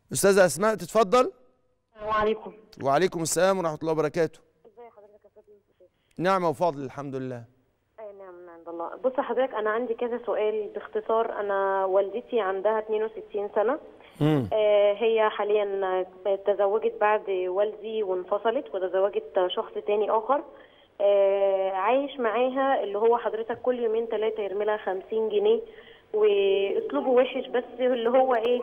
استاذه اسماء تتفضل السلام عليكم وعليكم السلام ورحمه الله وبركاته ازي حضرتك يا استاذ يوسف نعمه وفضل الحمد لله اي نعم من عند الله بص حضرتك انا عندي كذا سؤال باختصار انا والدتي عندها 62 سنه امم آه هي حاليا تزوجت بعد والدي وانفصلت وتزوجت شخص تاني اخر آه عايش معاها اللي هو حضرتك كل يومين ثلاثه يرمي لها 50 جنيه واسلوبه وحش بس اللي هو ايه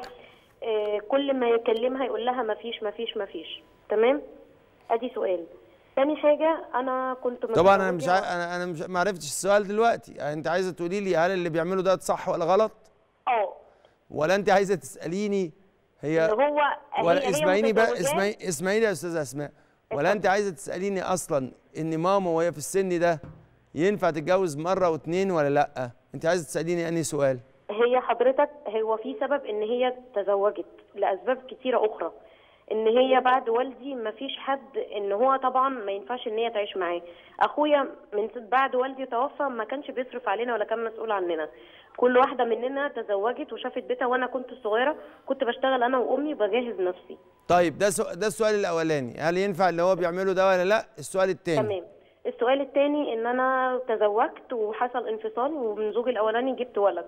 آه كل ما يكلمها يقول لها ما فيش ما فيش ما فيش تمام ادي سؤال تاني حاجه انا كنت طبعا انا مش متزوجة- عا... انا انا مش ما عرفتش السؤال دلوقتي يعني انت عايزه تقولي لي هل اللي بيعمله ده صح ولا غلط اه ولا انت عايزه تساليني هي اللي هو ولا هي- هي اسمعيني بقى متزوجاه. اسمعي اسمعيني يا استاذه اسماء ولا انت عايزه تساليني اصلا ان ماما وهي في السن ده ينفع تتجوز مره واتنين ولا لا انت عايزه تساليني انهي سؤال هي حضرتك هو في سبب ان هي تزوجت لاسباب كتيره اخرى ان هي بعد والدي ما فيش حد ان هو طبعا ما ينفعش ان هي تعيش معاه اخويا من س- بعد والدي توفى ما كانش بيصرف علينا ولا كان مسؤول عننا كل واحده مننا تزوجت وشافت بيتها وانا كنت صغيره كنت بشتغل انا وامي بجهز نفسي طيب ده سؤ... ده السؤال الاولاني هل ينفع اللي هو بيعمله ده ولا لا السؤال الثاني تمام السؤال الثاني ان انا تزوجت وحصل انفصال ومن زوجي الاولاني جبت ولد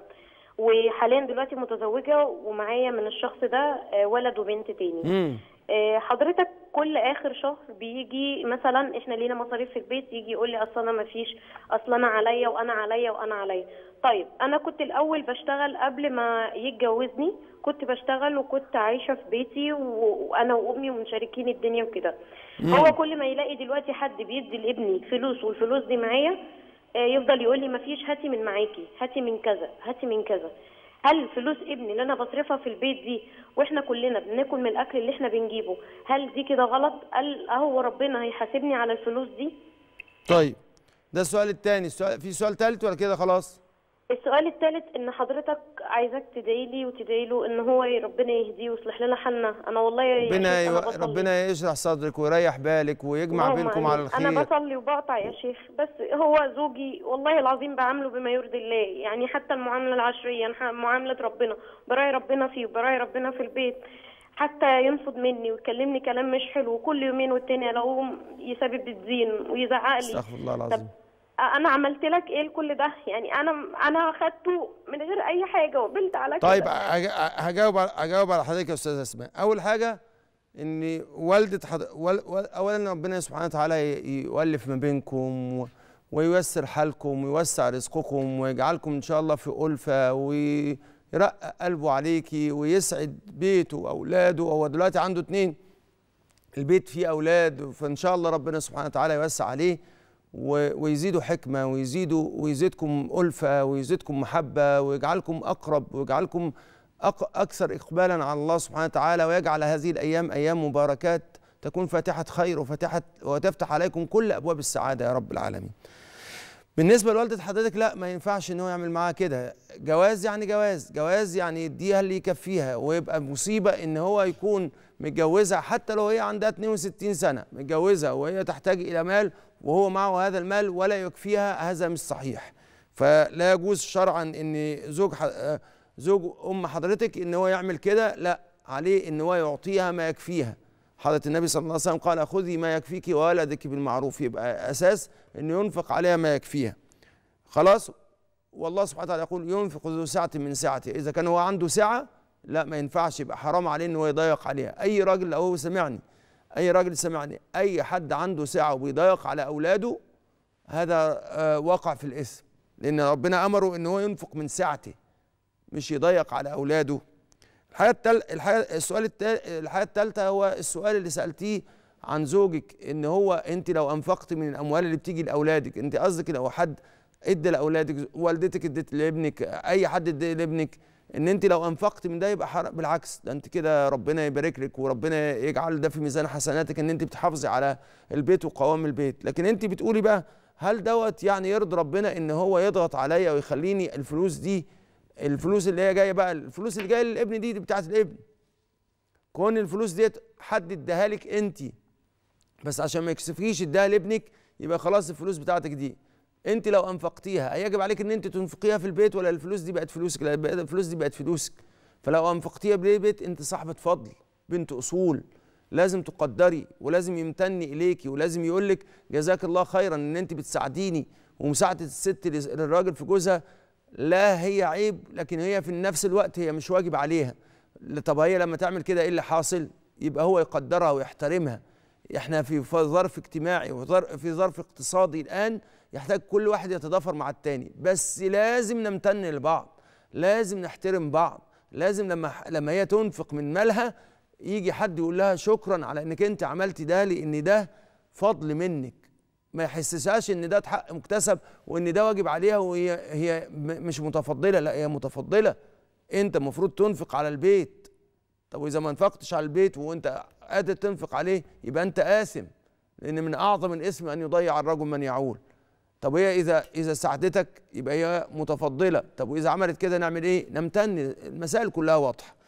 وحاليا دلوقتي متزوجه ومعايا من الشخص ده آه، ولد وبنت تاني امم آه، حضرتك كل اخر شهر بيجي مثلا احنا لينا مصاريف في البيت يجي يقول لي اصل انا ما فيش اصل انا عليا وانا عليا وانا عليا طيب انا كنت الاول بشتغل قبل ما يتجوزني كنت بشتغل وكنت عايشه في بيتي و- وانا وامي ومشاركين الدنيا وكده هو كل ما يلاقي دلوقتي حد بيدي لابني فلوس والفلوس دي معايا آه، يفضل يقول لي ما فيش هاتي من معاكي هاتي من كذا هاتي من كذا هل فلوس ابني اللي انا بصرفها في البيت دي واحنا كلنا بناكل من الاكل اللي احنا بنجيبه هل دي كده غلط قال اهو ربنا هيحاسبني على الفلوس دي طيب ده السؤال الثاني السؤال في سؤال ثالث ولا كده خلاص السؤال الثالث ان حضرتك عايزك تدعي لي وتدعي له ان هو ربنا يهديه ويصلح لنا حالنا انا والله يا ربنا شيخ أنا يو... بصلي. ربنا يشرح صدرك ويريح بالك ويجمع اللهم بينكم آمين. على الخير انا بصلي وبقطع يا شيخ بس هو زوجي والله العظيم بعامله بما يرضي الله يعني حتى المعامله العشريه نح- معامله ربنا براعي ربنا فيه وبراعي ربنا في البيت حتى ينفض مني ويكلمني كلام مش حلو وكل يومين والتاني الاقوه يسبب الزين ويزعق لي استغفر الله طب العظيم انا عملت لك ايه لكل ده يعني انا انا اخدته من غير اي حاجه وقبلت على كده طيب هج- هجاوب على هجاوب على حضرتك يا استاذه اسماء اول حاجه ان والده حض... ول... ول... اولا ربنا سبحانه وتعالى ي- يؤلف ما بينكم و... وييسر حالكم ويوسع رزقكم ويجعلكم ان شاء الله في ألفة ويرقق قلبه عليكي ويسعد بيته واولاده هو دلوقتي عنده اتنين البيت فيه اولاد فان شاء الله ربنا سبحانه وتعالى يوسع عليه و- ويزيدوا حكمه ويزيدوا ويزيدكم الفه ويزيدكم محبه ويجعلكم اقرب ويجعلكم أق- اكثر اقبالا على الله سبحانه وتعالى ويجعل هذه الايام ايام مباركات تكون فاتحه خير وفاتحه وتفتح عليكم كل ابواب السعاده يا رب العالمين. بالنسبه لوالده حضرتك لا ما ينفعش ان هو يعمل معاها كده جواز يعني جواز جواز يعني يديها اللي يكفيها ويبقى مصيبه ان هو يكون متجوزها حتى لو هي عندها 62 سنه متجوزها وهي تحتاج الى مال وهو معه هذا المال ولا يكفيها هذا مش صحيح فلا يجوز شرعا ان زوج ح... آه، زوج ام حضرتك ان هو يعمل كده لا عليه ان هو يعطيها ما يكفيها حضرة النبي صلى الله عليه وسلم قال خذي ما يكفيك وولدك بالمعروف يبقى اساس انه ينفق عليها ما يكفيها خلاص والله سبحانه وتعالى يقول ينفق ذو سعة من سعته إذا كان هو عنده سعة لا ما ينفعش يبقى حرام عليه إن هو يضيق عليها أي راجل لو هو سمعني أي راجل سمعني أي حد عنده سعة وبيضيق على أولاده هذا آه، واقع في الإثم لأن ربنا أمره إن هو ينفق من سعته مش يضيق على أولاده الحاجة التل... الحاجة السؤال التال... الحاجة الثالثة هو السؤال اللي سألتيه عن زوجك إن هو أنت لو أنفقت من الأموال اللي بتيجي لأولادك أنت قصدك لو حد ادى لاولادك والدتك ادت لابنك اي حد ادى لابنك ان انت لو انفقت من ده يبقى حرام بالعكس ده انت كده ربنا يبارك لك وربنا يجعل ده في ميزان حسناتك ان انت بتحافظي على البيت وقوام البيت لكن انت بتقولي بقى هل دوت يعني يرضي ربنا ان هو يضغط عليا ويخليني الفلوس دي الفلوس اللي هي جايه بقى الفلوس اللي جايه للابن دي, دي بتاعت الابن كون الفلوس ديت حد اداها لك انت بس عشان ما يكسفكيش اداها لابنك يبقى خلاص الفلوس بتاعتك دي انت لو انفقتيها هيجب عليك ان انت تنفقيها في البيت ولا الفلوس دي بقت فلوسك لا الفلوس دي بقت فلوسك فلو انفقتيها بالبيت انت صاحبة فضل بنت اصول لازم تقدري ولازم يمتن اليكي ولازم يقول لك جزاك الله خيرا ان انت بتساعديني ومساعده الست للراجل في جوزها لا هي عيب لكن هي في نفس الوقت هي مش واجب عليها طب هي لما تعمل كده ايه اللي حاصل يبقى هو يقدرها ويحترمها احنا في ظرف اجتماعي وفي ظرف اقتصادي الان يحتاج كل واحد يتضافر مع التاني بس لازم نمتن لبعض لازم نحترم بعض لازم لما لما هي تنفق من مالها يجي حد يقول لها شكرا على انك انت عملتي ده لان ده فضل منك ما يحسسهاش ان ده حق مكتسب وان ده واجب عليها وهي هي مش متفضله لا هي متفضله انت المفروض تنفق على البيت طب واذا ما انفقتش على البيت وانت قادر تنفق عليه يبقى انت آثم لان من اعظم الاسم ان يضيع الرجل من يعول طب هي اذا اذا ساعدتك يبقى هي متفضله طب واذا عملت كده نعمل ايه نمتن المسائل كلها واضحه